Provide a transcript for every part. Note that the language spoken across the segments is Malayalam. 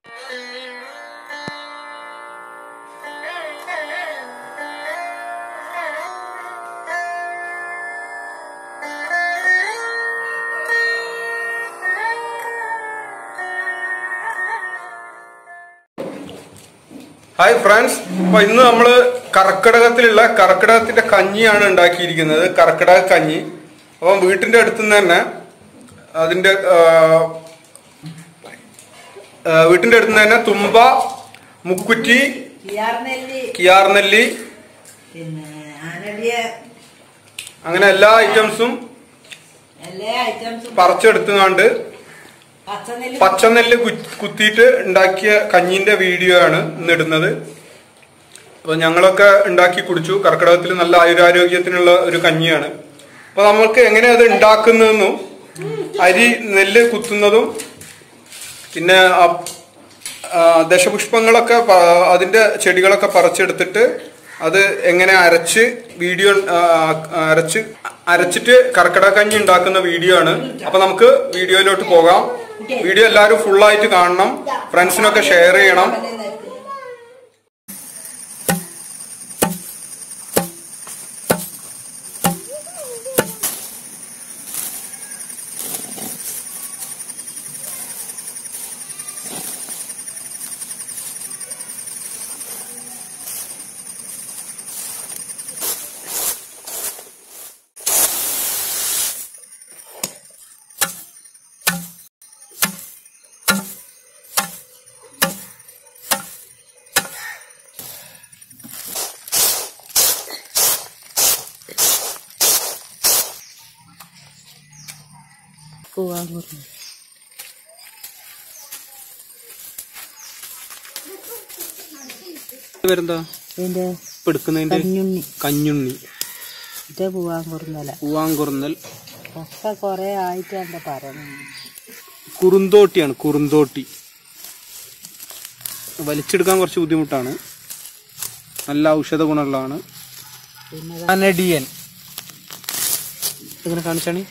ഹായ് ഫ്രണ്ട്സ് അപ്പൊ ഇന്ന് നമ്മള് കർക്കിടകത്തിലുള്ള കർക്കിടകത്തിന്റെ കഞ്ഞിയാണ് ഉണ്ടാക്കിയിരിക്കുന്നത് കർക്കിടക കഞ്ഞി അപ്പം വീട്ടിന്റെ അടുത്ത് നിന്ന് തന്നെ അതിന്റെ ആ, ആ, വീട്ടിന്റെ അടുത്ത് നിന്ന് തന്നെ തുമ്പ മുക്കുറ്റി കിയാർനെല്ലി കിയാർനെല്ലി പിന്നെ ആനടിയ അങ്ങനെ എല്ലാ ഐറ്റംസും എല്ലാ ഐറ്റംസും പറിച്ചെടുത്തുകൊണ്ട് പച്ചനെല്ലി പച്ചനെല്ല് കു- കുത്തിയിട്ട് ഉണ്ടാക്കിയ കഞ്ഞിന്റെ വീഡിയോ ആണ് ഇന്ന് ഇടുന്നത് അപ്പൊ ഞങ്ങളൊക്കെ ഉണ്ടാക്കി കുടിച്ചു കർക്കിടകത്തിൽ നല്ല ആയുരാരോഗ്യത്തിനുള്ള ഒരു കഞ്ഞിയാണ് അപ്പൊ നമ്മൾക്ക് എങ്ങനെയാ അത് ഉണ്ടാക്കുന്നതെന്നും അരി നെല്ല് കുത്തുന്നതും പിന്നെ ആ- ആ ദശപുഷ്പങ്ങളൊക്കെ പ- അതിന്റെ ചെടികളൊക്കെ പറിച്ചെടുത്തിട്ട് അത് എങ്ങനെ അരച്ച് വീഡിയോ ആ, അരച്ച് അരച്ചിട്ട് കർക്കിടക കഞ്ഞി ഉണ്ടാക്കുന്ന വീഡിയോ ആണ് അപ്പൊ നമുക്ക് വീഡിയോയിലോട്ട് പോകാം വീഡിയോ എല്ലാവരും full ആയിട്ട് കാണണം ഫ്രണ്ട്സിനൊക്കെ ഷെയർ ചെയ്യണം പൂവാങ്കുറി വരുന്നതാ ഇതിന്റെ എടുക്കുന്നതിന്റെ കഞ്ഞുണ്ണി കഞ്ഞുണ്ണി ഇത് പൂവാങ്കുറുന്നല പൂവാങ്കുറുന്നൽ ഒക്കെ കൊറേ ആയിട്ട് എന്താ പറയുന്നത് കുറുന്തോട്ടിയാണ് കുറുന്തോട്ടി വലിച്ചെടുക്കാൻ കുറച്ച് ബുദ്ധിമുട്ടാണ് നല്ല ഔഷധ ഗുണമുള്ളതാണ് പിന്നെ അനഡിയൻ ഇങ്ങനെ കാണിച്ചാണ്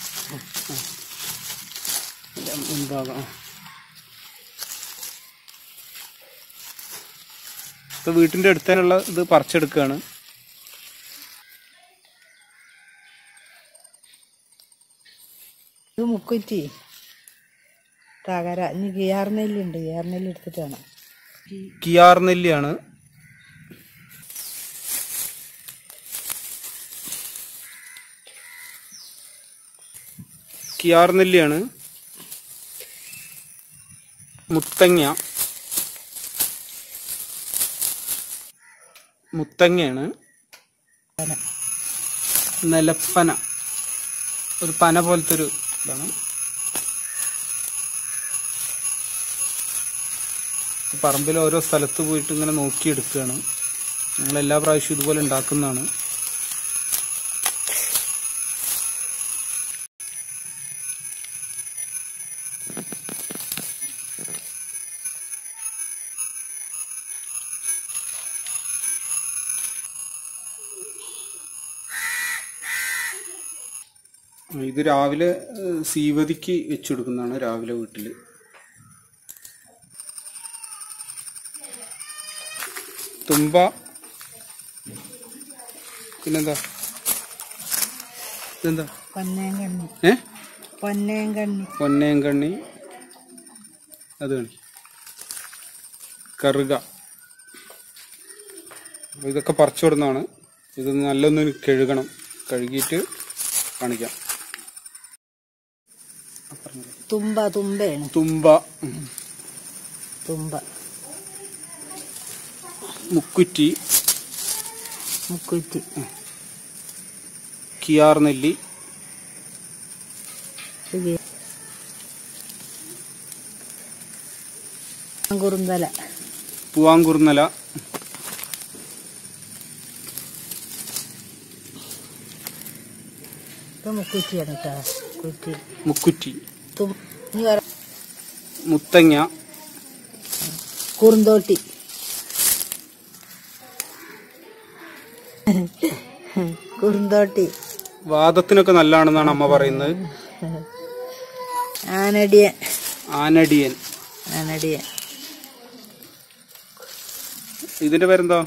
മുൻഭാഗം ആ. ഇപ്പൊ വീട്ടിന്റെ അടുത്തേനുള്ള ഇത് പറിച്ചെടുക്കുകയാണ് ഇത് മുക്കുറ്റി തകര ഇനി കിയാർനെല്ലി ഉണ്ട് കിയാർനെല്ലി എടുത്തിട്ടാണ് കിയാർ നെല്ലിയാണ് കിയാർ നെല്ലിയാണ് മുത്തങ്ങ മുത്തങ്ങയാണ് നിലപ്പന ഒരു പന പോലത്തെ ഒരു ഇതാണ് പറമ്പിൽ ഓരോ സ്ഥലത്ത് പോയിട്ട് ഇങ്ങനെ നോക്കിയെടുക്കുകയാണ് ഞങ്ങൾ എല്ലാ പ്രാവശ്യവും ഇതുപോലെ ഉണ്ടാക്കുന്നതാണ് ഇത് രാവിലെ ഏഹ്, സീവതിക്ക് വെച്ചെടുക്കുന്നതാണ് രാവിലെ വീട്ടിൽ തുമ്പ പിന്നെന്താ ഇതെന്താ പൊന്നേങ്കണ്ണി ഏ പൊന്നേങ്കണ്ണി പൊന്നേങ്കണ്ണി അത് കാണി കറുക അപ്പൊ ഇതൊക്കെ പറിച്ചു വിടുന്നതാണ് ഇത് നല്ലൊന്ന് കഴുകണം കഴുകിയിട്ട് കാണിക്കാം തുമ്പ തുമ്പയാണ് തുമ്പ ഉം. തുമ്പ മുക്കുറ്റി മുക്കുറ്റി കിയാർ നെല്ലി കുറുന്തല പൂവാങ്കുറുന്നല ഇത് മുക്കുറ്റിയാണ് കേട്ടോ കുറ്റി മുക്കുറ്റി തും ഇനി വേറെ മുത്തങ്ങ കുറുന്തോട്ടി കുറുന്തോട്ടി വാദത്തിനൊക്കെ നല്ലതാണെന്നാണ് അമ്മ പറയുന്നത് ആനടിയൻ ആനടിയൻ ആനടിയൻ ഇതിന്റെ പേരെന്താ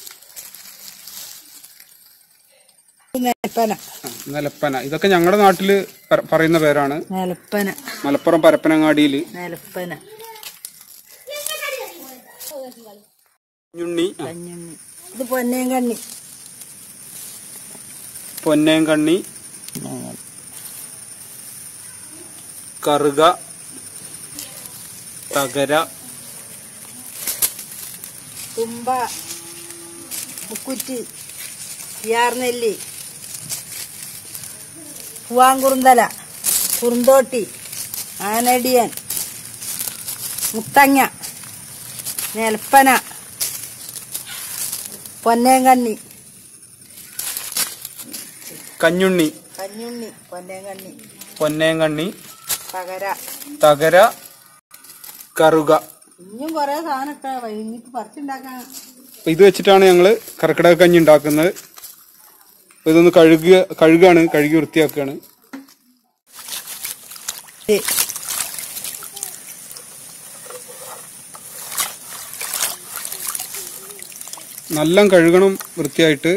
നിലപ്പന ആ, നിലപ്പന ഇതൊക്കെ ഞങ്ങളുടെ നാട്ടില് പ- പറയുന്ന പേരാണ് നിലപ്പന മലപ്പുറം പരപ്പനങ്ങാടിയിൽ നിലപ്പന ഞുണ്ണി ആ, കഞ്ഞുണ്ണി ഇത് പൊന്നയും കണ്ണി പൊന്നേം കണ്ണി കറുക തകര തുമ്പ മുക്കുറ്റി യാർനെല്ലി പൂവാങ്കുറുന്തല കുറുന്തോട്ടി ആനടിയൻ മുത്തങ്ങ നെൽപ്പന പൊന്നേങ്കണ്ണി കഞ്ഞുണ്ണി കഞ്ഞുണ്ണി പൊന്നേങ്കണ്ണി പൊന്നേം കണ്ണി പകര തകര കറുക ഇനിയും കുറെ സാധനമൊക്കെ വൈകിട്ട് പറിച്ചുണ്ടാക്കാൻ അപ്പൊ ഇത് വെച്ചിട്ടാണ് ഞങ്ങള് കർക്കിടക കഞ്ഞി ഉണ്ടാക്കുന്നത് അപ്പൊ ഇതൊന്ന് കഴുകുക കഴുകാണ് കഴുകി വൃത്തിയാക്കുകയാണ് നല്ല കഴുകണം വൃത്തിയായിട്ട്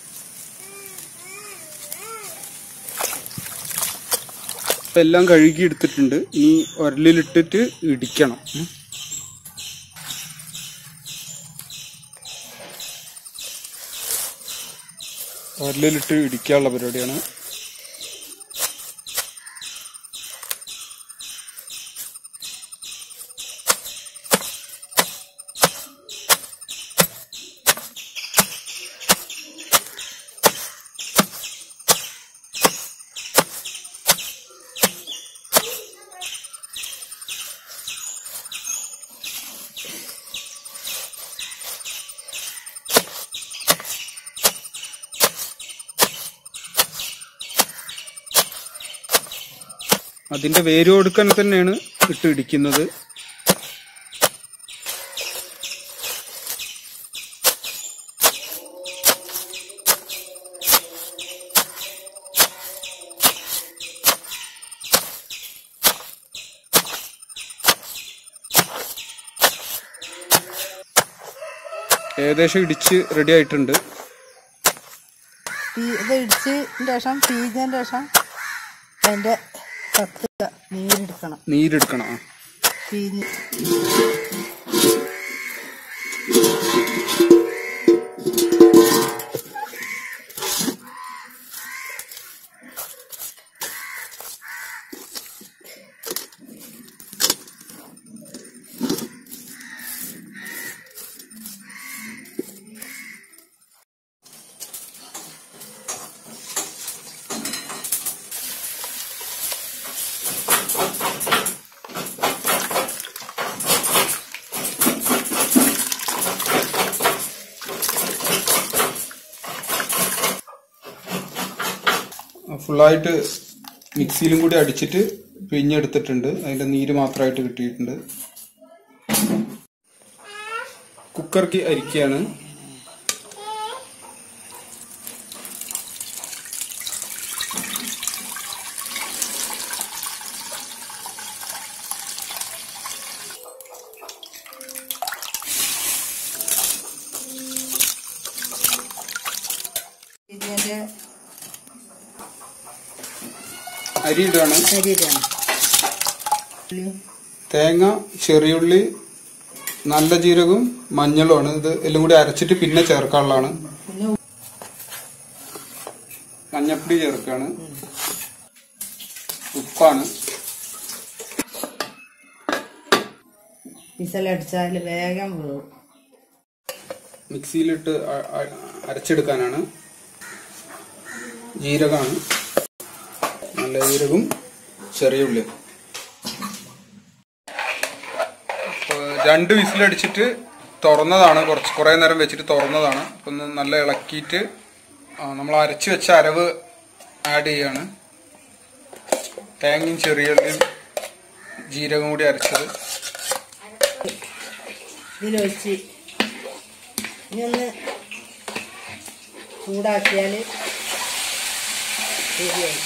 ഇപ്പൊ എല്ലാം കഴുകി എടുത്തിട്ടുണ്ട് ഇനി ഉരലിലിട്ടിട്ട് ഇടിക്കണം ഉം. ഉരലിലിട്ട് ഇടിക്കാനുള്ള പരിപാടിയാണ് അതിന്റെ വേര് കൊടുക്കാൻ തന്നെയാണ് ഇട്ട് ഇടിക്കുന്നത് ഏകദേശം ഇടിച്ച് റെഡി ആയിട്ടുണ്ട് തീ- ഇത് ഇടിച്ചതിന് ശേഷം പീഞ്ഞതിന് ശേഷം അതിന്റെ സത്ത് നീരെടുക്കണം നീരെടുക്കണം ആ. പീഞ്ഞ് ഫുള്ളായിട്ട് മിക്സിയിലും കൂടി അടിച്ചിട്ട് പിഴിഞ്ഞെടുത്തിട്ടുണ്ട് അതിന്റെ നീര് മാത്രമായിട്ട് കിട്ടിയിട്ടുണ്ട് കുക്കർക്ക് അരിക്കുകയാണ് ഇതിന്റെ അരി ഇടുകയാണ് ശരീരമാണ് തേങ്ങ ചെറിയുള്ളി നല്ല ജീരകവും മഞ്ഞളുമാണ് ഇത് എല്ലാം കൂടി അരച്ചിട്ട് പിന്നെ ചേർക്കാനുള്ളതാണ് പിന്നെ മഞ്ഞപ്പൊടി ചേർക്കാണ് ഉപ്പാണ് വിസലടിച്ചാൽ വേഗം വീഴും മിക്സിയിലിട്ട് അ- അ- അരച്ചെടുക്കാനാണ് ജീരകമാണ് നല്ല ജീരകവും ചെറിയ ഉള്ളി അപ്പോൾ രണ്ട് വിസിലടിച്ചിട്ട് തുറന്നതാണ് കുറച്ച് കുറേ നേരം വെച്ചിട്ട് തുറന്നതാണ് അപ്പം ഒന്ന് നല്ല ഇളക്കിയിട്ട് ആ, നമ്മൾ അരച്ച് വെച്ച അരവ് ആഡ് ചെയ്യാണ് തേങ്ങയും ചെറിയ ഉള്ളിയും ജീരകം കൂടി അരച്ചത് ഇതിലൊഴിച്ച് ഇനി ഒന്ന് ചൂടാക്കിയാൽ ശരിയായി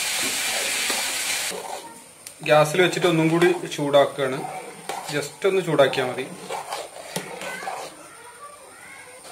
ഗ്യാസിൽ വെച്ചിട്ട് ഒന്നും കൂടി ചൂടാക്കുകയാണ് ജസ്റ്റ് ഒന്ന് ചൂടാക്കിയാൽ മതി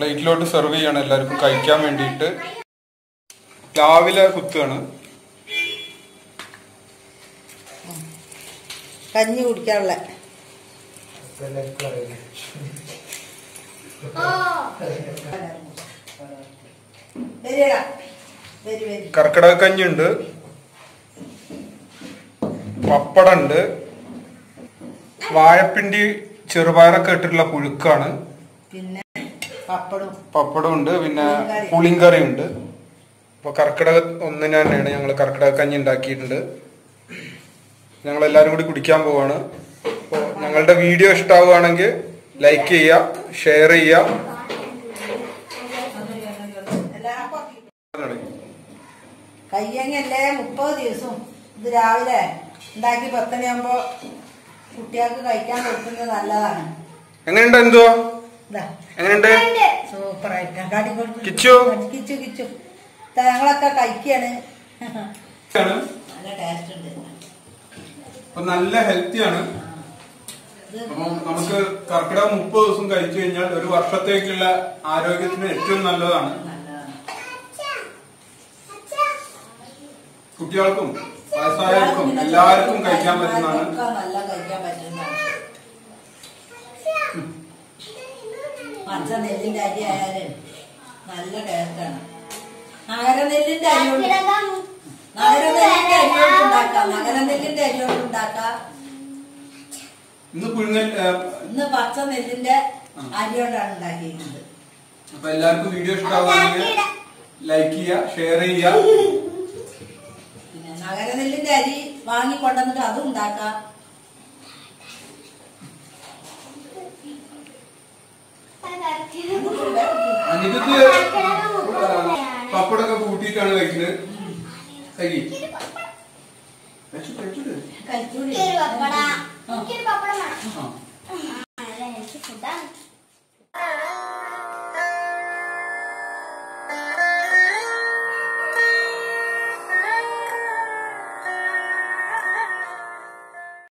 പ്ലേറ്റിലോട്ട് സെർവ് ചെയ്യാണ് എല്ലാവർക്കും കഴിക്കാൻ വേണ്ടിയിട്ട് രാവിലെ കുത്തുകയാണ് കഞ്ഞി കുടിക്കാനുള്ള വരികടാ. വരി വരി കർക്കിടക കഞ്ഞിയുണ്ട് പപ്പടമുണ്ട് വാഴപ്പിണ്ടി ചെറുപയറൊക്കെ ഇട്ടിട്ടുള്ള പുഴുക്കാണ് പിന്നെ പപ്പടും പപ്പടമുണ്ട് പിന്നെ പുളിങ്കറി ഉണ്ട് അപ്പൊ കർക്കിടക ഒന്നിന് തന്നെയാണ് ഞങ്ങൾ കർക്കിടക കഞ്ഞി ഉണ്ടാക്കിയിട്ടുണ്ട് ഞങ്ങൾ എല്ലാവരും കൂടി കുടിക്കാൻ പോവാണ് അപ്പോൾ ഞങ്ങളുടെ വീഡിയോ ഇഷ്ടമാവുകയാണെങ്കിൽ ലൈക്ക് ചെയ്യുക ഷെയർ ചെയ്യുക കയ്യങ്ങല്ലേ മുപ്പത് ദിവസവും ഇത് രാവിലെ ഉണ്ടാക്കി പത്തണിയാകുമ്പോ കുട്ടികൾക്ക് കഴിക്കാൻ കൊടുക്കുന്നത് നല്ലതാണ് എങ്ങനെയുണ്ട് എന്തുവാ ഇതാ എങ്ങനെയുണ്ട് സൂപ്പറായിട്ട് കാട്ടി കൊടുത്തു കിച്ചു? കിച്ചു കിച്ചു ഇതാ ഞങ്ങളൊക്കെ കഴിക്കാണ് നല്ല ടേസ്റ്റ് ഉണ്ട് അപ്പൊ നല്ല ഹെൽത്തിയാണ് അപ്പം നമുക്ക് കർക്കിടക മുപ്പത് ദിവസം കഴിച്ചു കഴിഞ്ഞാൽ ഒരു വർഷത്തേക്കുള്ള ആരോഗ്യത്തിന് ഏറ്റവും നല്ലതാണ് നല്ലതാണ് കുട്ടികൾക്കും വയസ്സായവർക്കും എല്ലാവർക്കും കഴിക്കാൻ പറ്റുന്നതാണ് ഒക്കെ നല്ല കഴിക്കാൻ പറ്റുന്നതാണ് പച്ച നെല്ലിന്റെ അരി ആയാലും നല്ല ടേസ്റ്റാണ് നഗരനെല്ലിന്റെ അരി കൊണ്ട് നഗരനെല്ലിന്റെ അരി കൊണ്ട് ഉണ്ടാക്കാം നഗരനെല്ലിന്റെ അരി കൊണ്ട് ഉണ്ടാക്കാം ഇന്ന് പുഴുങ്ങൽ ഏ, ഇന്ന് പച്ച നെല്ലിന്റെ അരി കൊണ്ടാണ് ഉണ്ടാക്കിയിരിക്കുന്നത് അപ്പൊ എല്ലാവർക്കും വീഡിയോ ഇഷ്ടമാവുകയാണെങ്കിൽ ലൈക്ക് ചെയ്യുക ഷെയർ ചെയ്യുക പിന്നെ നഗരനെല്ലിന്റെ അരി വാങ്ങി കൊണ്ടുവന്നിട്ട് അതും ഉണ്ടാക്കാം അനിതക്ക് പപ്പടൊക്കെ കൂട്ടിയിട്ടാണ് കഴിക്കുന്നത് കഴി കഴിച്ചു, കഴിച്ചിട്ട്. കഴിച്ചൂടി ആ. ഫുഡാണ്